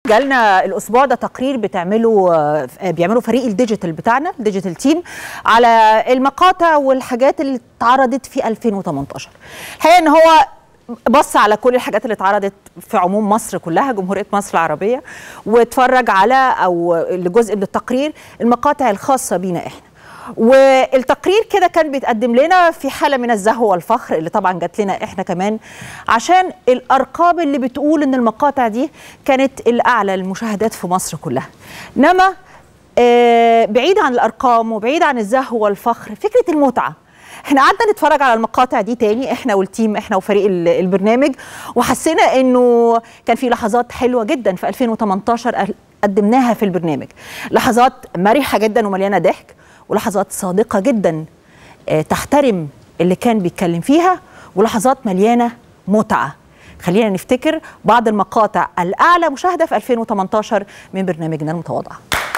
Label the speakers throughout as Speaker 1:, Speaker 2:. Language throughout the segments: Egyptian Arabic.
Speaker 1: جالنا الاسبوع ده تقرير بتعمله آه، بيعمله فريق الديجيتال بتاعنا الديجيتال تيم على المقاطع والحاجات اللي اتعرضت في 2018 الحقيقه ان هو بص على كل الحاجات اللي اتعرضت في عموم مصر كلها جمهوريه مصر العربيه واتفرج على او لجزء من التقرير المقاطع الخاصه بينا احنا والتقرير كده كان بيتقدم لنا في حاله من الزهو والفخر اللي طبعا جات لنا احنا كمان عشان الارقام اللي بتقول ان المقاطع دي كانت الاعلى المشاهدات في مصر كلها انما آه، بعيد عن الارقام وبعيد عن الزهو والفخر فكره المتعه احنا قعدنا نتفرج على المقاطع دي تاني احنا والتيم احنا وفريق ال- البرنامج وحسينا انه كان في لحظات حلوه جدا في 2018 قدمناها في البرنامج لحظات مرحه جدا ومليانه ضحك ولحظات صادقه جدا آه، تحترم اللي كان بيتكلم فيها ولحظات مليانه متعه خلينا نفتكر بعض المقاطع الاعلى مشاهده في 2018 من برنامجنا المتواضع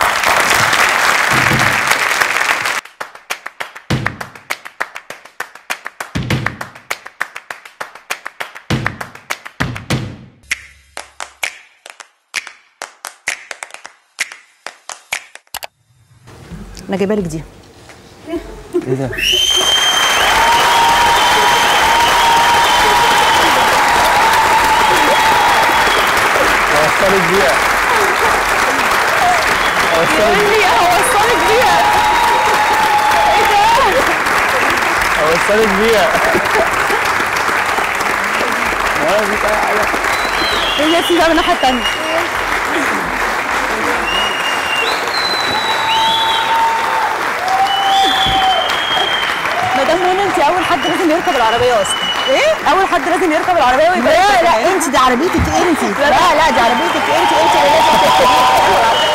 Speaker 1: انا جايبه لك دي
Speaker 2: ايه ده؟ اوصلك بيها اوصلك بيها اوصلك بيها اه دي اي حاجه
Speaker 1: هي في بقى من الناحيه الثانيه مدام منى انت اول حد لازم يركب العربيه اصلا ايه اول حد لازم يركب العربيه ويبقى لا لا انت دي عربيتك انت لا لا دي عربيتك انت انت اللي لازم تركبيها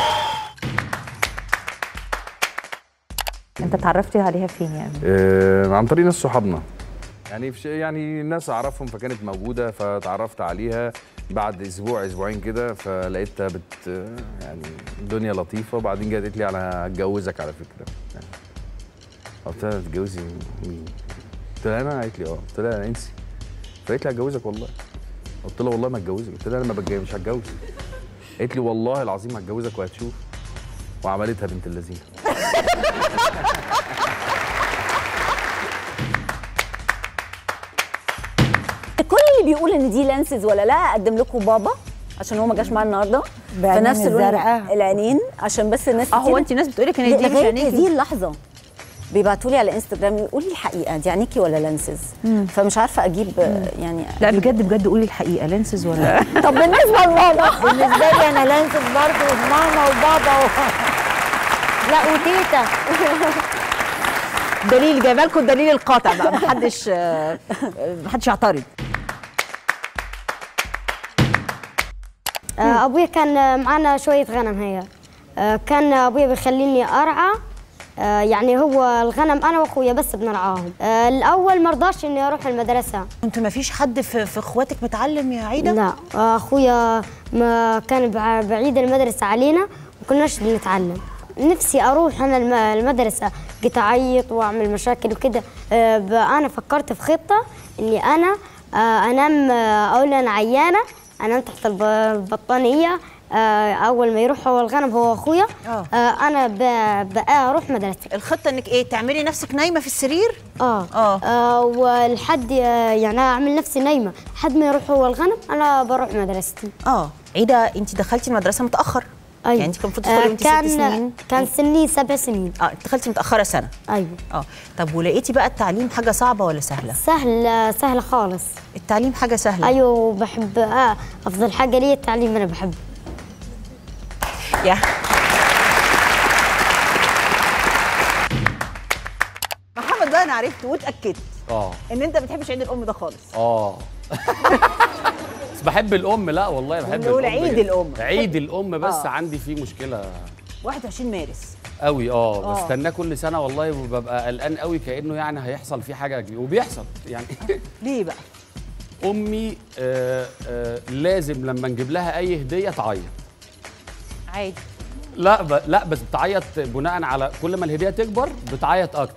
Speaker 1: انت اتعرفتي عليها فين يعني
Speaker 2: آه، عن طريق ناس صحابنا يعني في شيء يعني ناس اعرفهم فكانت موجوده فتعرفت عليها بعد اسبوع اسبوعين كده فلقيتها بت يعني الدنيا لطيفه وبعدين جت قالت لي انا هتجوزك على فكره يعني قلت لها تتجوزي مين؟ قلت لها انا قالت لي اه قلت لها انا انسي فقالت لي هتجوزك والله قلت لها والله ما اتجوزك قلت لها انا ما بتجوز مش هتجوز قالت لي والله العظيم هتجوزك وهتشوف وعملتها بنت اللذينه
Speaker 3: كل اللي بيقول ان دي لانسز ولا لا اقدم لكم بابا عشان هو ما جاش معانا النهارده
Speaker 4: بعينين
Speaker 3: فنفس اللون
Speaker 4: الزرقاء.
Speaker 3: العينين عشان بس الناس
Speaker 1: اه هو
Speaker 3: كتير
Speaker 1: انت ناس بتقولي لك ان دي مش
Speaker 3: لغايه
Speaker 1: عينيكي
Speaker 3: هذه اللحظه بيبعتوا لي على انستجرام يقولوا لي الحقيقه دي عينيكي ولا لانسز فمش عارفه اجيب آه، يعني
Speaker 1: لا
Speaker 3: أجيب-
Speaker 1: بجد بجد قولي الحقيقه لينسز ولا
Speaker 3: طب بالنسبه لماما
Speaker 4: بالنسبه لي انا لانسز برضه ماما وبابا و... لا وتيتا
Speaker 1: دليل جايبه لكم الدليل القاطع بقى محدش آه، آه، محدش يعترض
Speaker 5: آه، ابويا كان معانا شويه غنم هي آه، كان ابويا بيخليني ارعى آه، يعني هو الغنم انا واخويا بس بنرعاهم آه، الاول ما رضاش اني اروح المدرسه
Speaker 1: انتوا ما فيش حد في في اخواتك متعلم يا عايده
Speaker 5: لا آه، اخويا ما كان بع- بعيد المدرسه علينا ما كناش بنتعلم نفسي اروح انا الم- المدرسه كنت اعيط واعمل مشاكل وكده آه، ب- انا فكرت في خطه اني انا آه، انام آه، اقول انا عيانه انام تحت الب- البطانيه آه، اول ما يروح هو الغنم هو واخويا
Speaker 1: آه.
Speaker 5: آه، انا ب- بقى اروح مدرستي
Speaker 1: الخطه انك ايه تعملي نفسك نايمه في السرير
Speaker 5: اه
Speaker 1: آه.
Speaker 5: آه، ولحد يعني أنا اعمل نفسي نايمه لحد ما يروح هو الغنم انا بروح مدرستي
Speaker 1: اه عيده انت دخلتي المدرسه متاخر
Speaker 5: ايوه
Speaker 1: يعني انت كان المفروض تدخلي وانت ست
Speaker 5: كان
Speaker 1: سنين
Speaker 5: كان سني سبع سنين
Speaker 1: اه انت دخلتي متاخره سنه
Speaker 5: ايوه
Speaker 1: اه طب ولقيتي بقى التعليم حاجه صعبه ولا سهله
Speaker 5: سهل سهل خالص
Speaker 1: التعليم حاجه سهله
Speaker 5: ايوه وبحب آه افضل حاجه لي التعليم انا بحبه
Speaker 1: يا محمد بقى انا عرفت واتاكدت
Speaker 6: اه
Speaker 1: ان انت ما بتحبش عيد الام ده خالص
Speaker 6: اه بس بحب الام لا والله بحب
Speaker 1: بنقول
Speaker 6: الام
Speaker 1: عيد
Speaker 6: جدا.
Speaker 1: الأم.
Speaker 6: عيد الام بس
Speaker 1: آه.
Speaker 6: عندي فيه مشكله
Speaker 1: 21 مارس
Speaker 6: قوي اه
Speaker 1: آه.
Speaker 6: بستناه كل سنه والله وببقى قلقان قوي كانه يعني هيحصل فيه حاجه كبيرة. وبيحصل يعني
Speaker 1: ليه بقى
Speaker 6: امي آه آه لازم لما نجيب لها اي هديه تعيط
Speaker 1: عادي
Speaker 6: لا ب... لا بس بتعيط بناء على كل ما الهديه تكبر بتعيط اكتر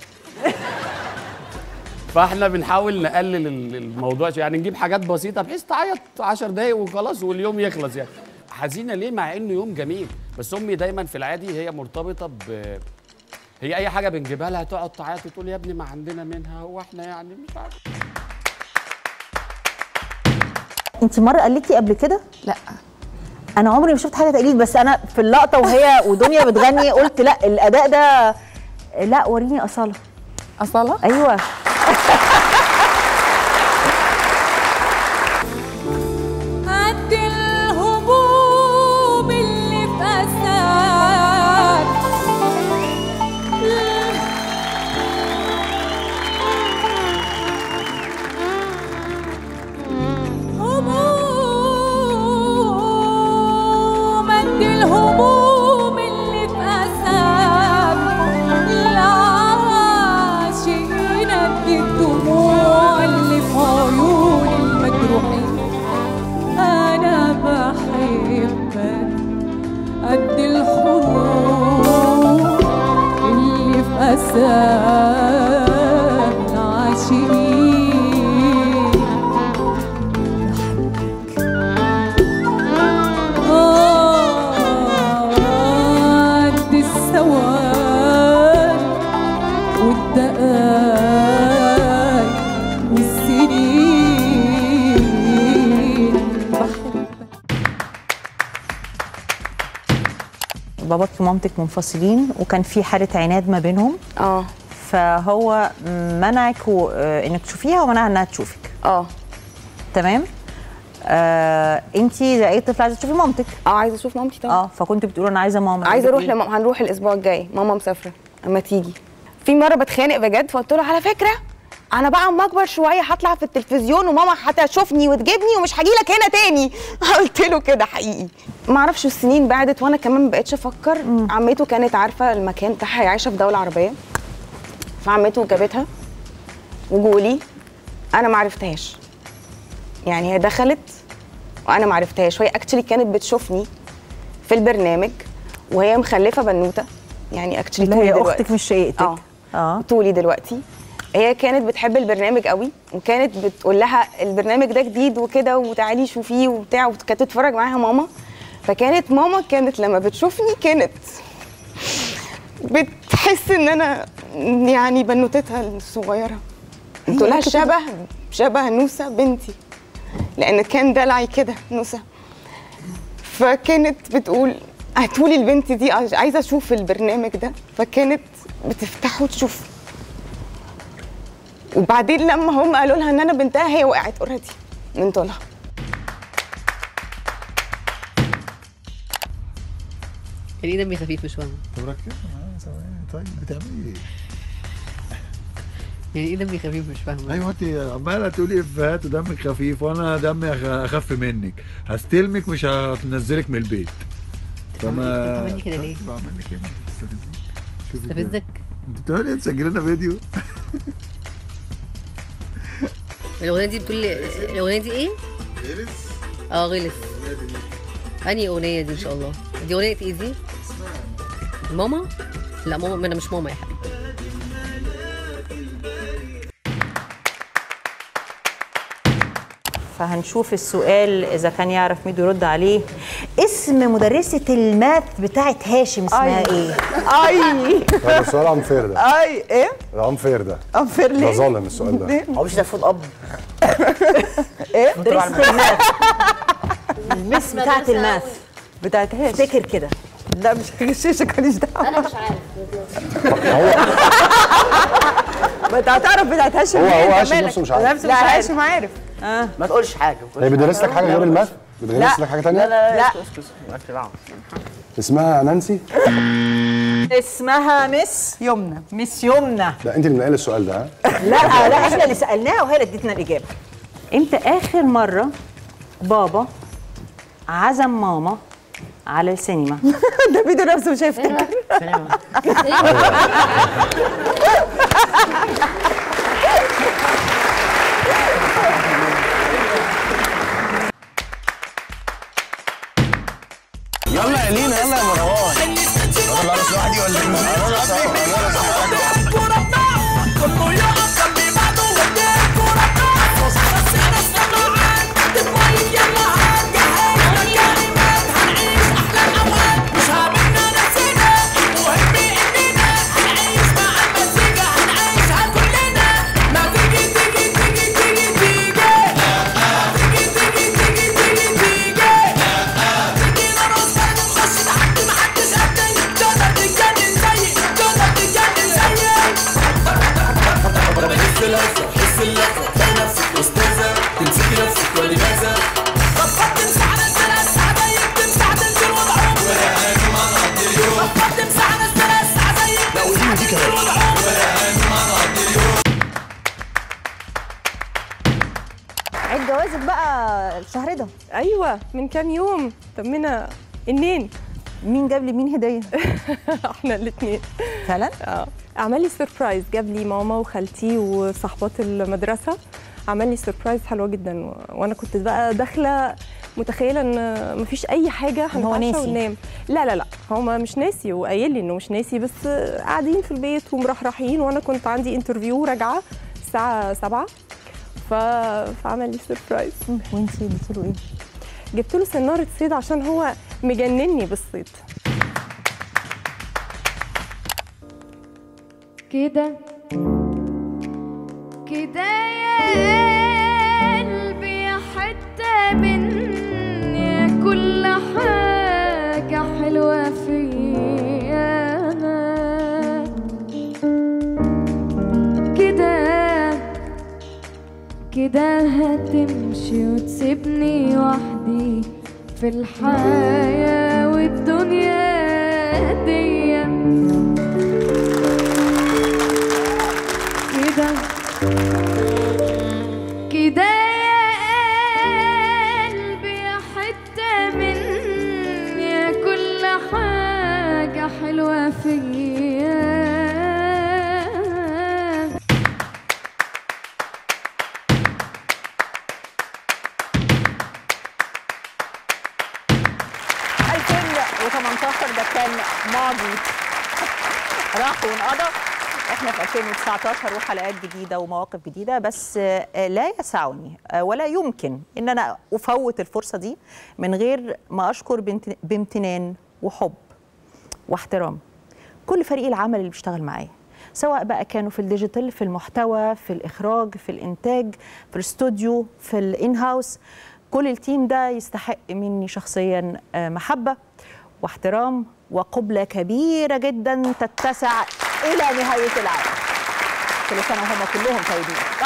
Speaker 6: فاحنا بنحاول نقلل ال- الموضوع شوية. يعني نجيب حاجات بسيطه بحيث تعيط 10 دقايق وخلاص واليوم يخلص يعني حزينه ليه مع انه يوم جميل بس امي دايما في العادي هي مرتبطه ب هي اي حاجه بنجيبها لها تقعد تعيط وتقول يا ابني ما عندنا منها هو احنا يعني مش عارف
Speaker 1: انت مره قلتي قبل كده
Speaker 7: لا
Speaker 1: انا عمري ما شفت حاجه تقليد بس انا في اللقطه وهي ودنيا بتغني قلت لا الاداء ده لا وريني اصاله
Speaker 7: اصاله
Speaker 1: ايوه
Speaker 8: قد الهموم اللي في أساك هموم قد الهموم اللي في أساك العاشقين قد الدموع اللي في عيون المجروحين أنا بحبك قد الحروب اللي في أسام العاشقين بحبك آه، قد السواد والدقايق والسنين بحبك
Speaker 1: باباك ومامتك منفصلين وكان في حاله عناد ما بينهم
Speaker 7: اه
Speaker 1: فهو منعك و... آه، انك تشوفيها ومنعها انها تشوفك
Speaker 7: اه
Speaker 1: تمام آه انت زي اي طفل عايزه تشوفي مامتك
Speaker 7: اه عايزه اشوف مامتي طبعا
Speaker 1: اه فكنت بتقولي انا عايزه ماما
Speaker 7: عايزه اروح
Speaker 1: إيه؟
Speaker 7: لماما هنروح الاسبوع الجاي ماما مسافره اما تيجي في مره بتخانق بجد فقلت له على فكره انا بقى اما اكبر شويه هطلع في التلفزيون وماما هتشوفني وتجيبني ومش هاجي لك هنا تاني قلت له كده حقيقي ما اعرفش السنين بعدت وانا كمان ما بقتش افكر عمته كانت عارفه المكان بتاعها هي عايشه في دوله عربيه فعمته جابتها وجولي انا ما عرفتهاش يعني هي دخلت وانا ما عرفتهاش وهي اكشلي كانت بتشوفني في البرنامج وهي مخلفه بنوته يعني اكشلي
Speaker 1: اللي هي اختك مش شقيقتك
Speaker 7: اه
Speaker 1: اه
Speaker 7: طولي دلوقتي هي كانت بتحب البرنامج قوي وكانت بتقول لها البرنامج ده جديد وكده وتعالي شوفيه وبتاع وكانت تتفرج معاها ماما فكانت ماما كانت لما بتشوفني كانت بتحس ان انا يعني بنوتتها الصغيره بتقول لها شبه شبه نوسه بنتي لان كان دلعي كده نوسه فكانت بتقول هاتولي البنت دي عايزه اشوف البرنامج ده فكانت بتفتحه وتشوف وبعدين لما هم قالوا لها ان انا بنتها هي وقعت اوريدي من طولها
Speaker 9: يعني ايه دمي خفيف مش فاهمه
Speaker 10: طب ركز معايا ثواني طيب بتعملي ايه؟
Speaker 9: يعني ايه دمي خفيف مش فاهمه
Speaker 10: ايوه انت عماله تقولي افيهات ودمك خفيف وانا دمي أخ- اخف منك هستلمك مش هنزلك من البيت فما
Speaker 9: بتعملي كده ليه؟
Speaker 10: بعمل لك كده بستفزك. شوفي كده.
Speaker 9: استفزك
Speaker 10: انت بتقولي تسجل لنا فيديو
Speaker 9: الاغنيه دي بتقول لي الاغنيه دي ايه؟ اه غلس انهي اغنيه دي ان شاء الله؟ دي اغنيه ايه دي؟ ماما؟ لا ماما ما انا مش ماما يا حبيبي
Speaker 1: فهنشوف السؤال اذا كان يعرف مين يرد عليه اسم مدرسه الماث بتاعت هاشم اسمها ايه
Speaker 11: اي
Speaker 12: طب السؤال انفير ده
Speaker 11: اي ايه
Speaker 12: الانفير ده
Speaker 11: انفير
Speaker 12: ده
Speaker 11: ليه
Speaker 12: ظالم السؤال ده
Speaker 13: هو مش ده المفروض اب
Speaker 11: ايه
Speaker 1: مدرسه الماث المس بتاعت الماث
Speaker 11: بتاعت هاش
Speaker 1: افتكر كده
Speaker 11: لا مش هغششك ماليش دعوه
Speaker 5: انا مش عارف
Speaker 11: ما انت هتعرف بتاعت هاشم
Speaker 12: هو-
Speaker 11: مين،
Speaker 12: هو
Speaker 11: انت
Speaker 12: هاشم
Speaker 11: مالك؟
Speaker 12: نفسه مش عارف.
Speaker 11: لا هاشم عارف
Speaker 13: ما تقولش حاجه ما
Speaker 12: هي
Speaker 13: تقولش
Speaker 12: بتدرس لك حاجه غير الماث بتدرس لك حاجه تانية
Speaker 13: لا
Speaker 11: لا.
Speaker 13: اسكت اسكت مالكش دعوه
Speaker 12: اسمها نانسي
Speaker 1: اسمها مس
Speaker 11: يمنى
Speaker 1: مس يمنى
Speaker 12: لا انت اللي منقله السؤال ده ها
Speaker 1: لا لا احنا اللي سالناها وهي اللي ادتنا الاجابه امتى اخر مره بابا عزم ماما على السينما
Speaker 11: ده فيديو نفسه مش هيفتكر
Speaker 13: يلا يا لينا يلا يا مروان انا بعرف لوحدي ولا
Speaker 14: ايوه من كام يوم تمنا النين
Speaker 1: مين جاب لي مين هديه
Speaker 14: احنا الاثنين
Speaker 1: فعلا
Speaker 14: اه عمل لي سربرايز جاب لي ماما وخالتي وصاحبات المدرسه عمل لي سربرايز حلوه جدا و- وانا كنت بقى داخله متخيله ان مفيش اي حاجه
Speaker 1: إن هو
Speaker 14: هنتعشى
Speaker 1: ناسي.
Speaker 14: وننام لا لا لا هو ما مش ناسي وقايل لي انه مش ناسي بس قاعدين في البيت ومرحرحين وانا كنت عندي انترفيو راجعه الساعه 7 ف... فعمل لي سربرايز
Speaker 1: وانتي قلت له ايه
Speaker 14: جبت له سناره صيد عشان هو مجنني بالصيد
Speaker 15: كده كده يا قلبي يا حتة مني كل حاجة حلوة فيا أنا كده كده هتمشي وتسيبني وحدي في الحياة والدنيا دي كده كده يا قلبي يا حتة مني يا كل حاجة حلوة فيا
Speaker 1: و18 ده كان ماضي راح وانقضى احنا في 2019 وحلقات جديده ومواقف جديده بس آه، لا يسعني آه، ولا يمكن ان انا افوت الفرصه دي من غير ما اشكر بامت- بامتنان وحب واحترام كل فريق العمل اللي بيشتغل معايا سواء بقى كانوا في الديجيتال في المحتوى في الاخراج في الانتاج في الاستوديو في الان هاوس كل التيم ده يستحق مني شخصيا آه، محبه واحترام وقبله كبيره جدا تتسع الى نهايه العالم كل سنه وهم كلهم طيبين